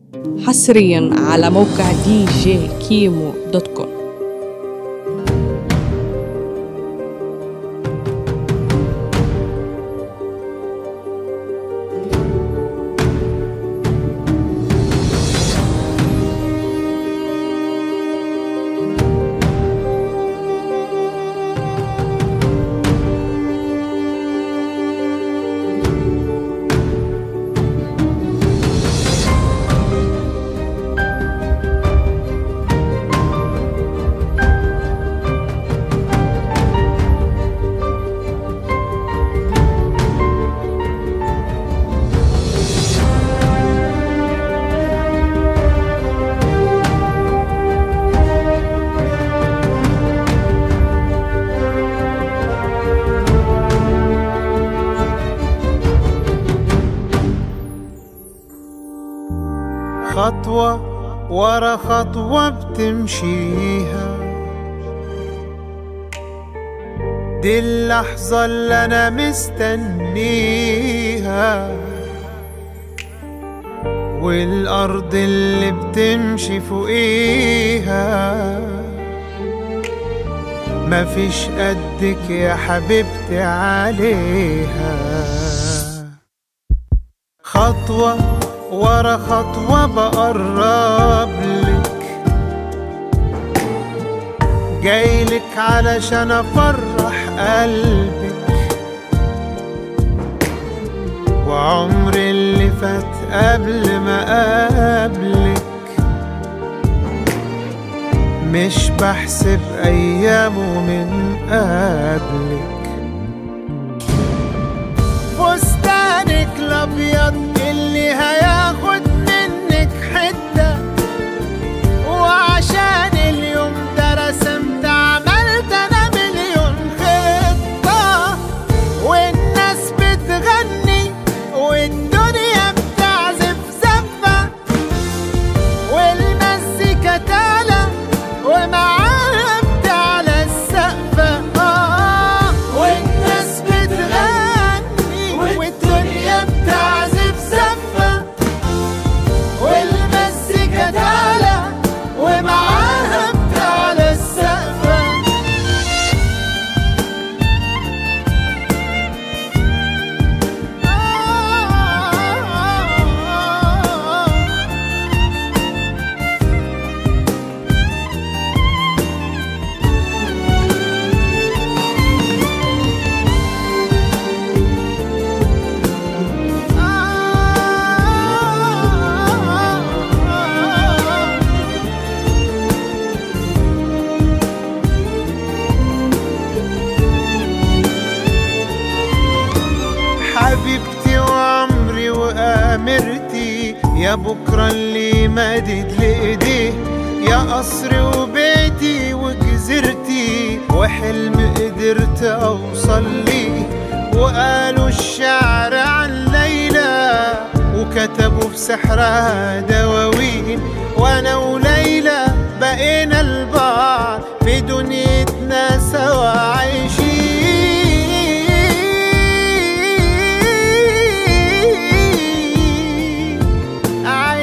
حصريا على موقع دي جي كيمو دوت كوم خطوة ورا خطوة بتمشيها دي اللحظة اللي أنا مستنيها والأرض اللي بتمشي فوقيها مفيش قدك يا حبيبتي عليها خطوة ورا خطوة بقرب لك جايلك علشان افرح قلبك وعمري اللي فات قبل ما اقابلك مش بحسب ايامه من قبلك فستانك الابيض اللي هياخد منك حته وعشان اليوم ده رسمت عملت انا مليون خطه والناس بتغني والدنيا بتعزف زفه والمزيكا تعلى ومعاها بتعلى السقفة آه والناس بتغني والدنيا بتعزف زفة والمزيكا تعلى ومعاها بتعلى السقفة آه حبيبتي وعمري وامرتي يا بكره اللي مدد لايديه يا قصري وبيتي وجزيرتي وحلم قدرت اوصل ليه وقالوا الشعر عن ليلى وكتبوا في سحرها دواوين وانا وليلى بقينا البعض في دنيتنا سوا عايشين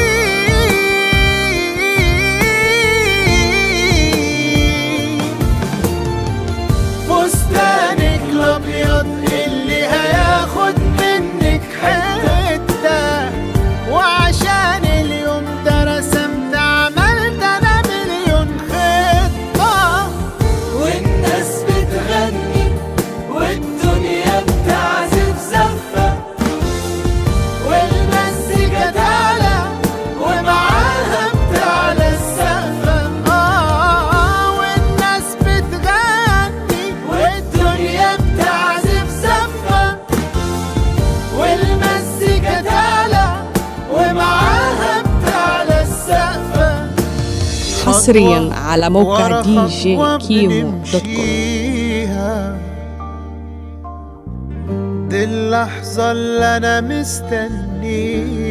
عايشين فستانك الابيض اللي هياخد منك حته وعشان اليوم ده رسمت عملت انا مليون خطه والناس بتغني والدنيا بتعزف زفة والمزيكا تعلى ومعاها بتعلى السقفة آه والناس بتغني والدنيا بتعزف زفة والمزيكا تعلى ومعاها بتعلى السقفة حصريا على موقع ورا دي جي خطوة كيمو دوت كوم بنمشيها. دي اللحظة اللي أنا مستنيها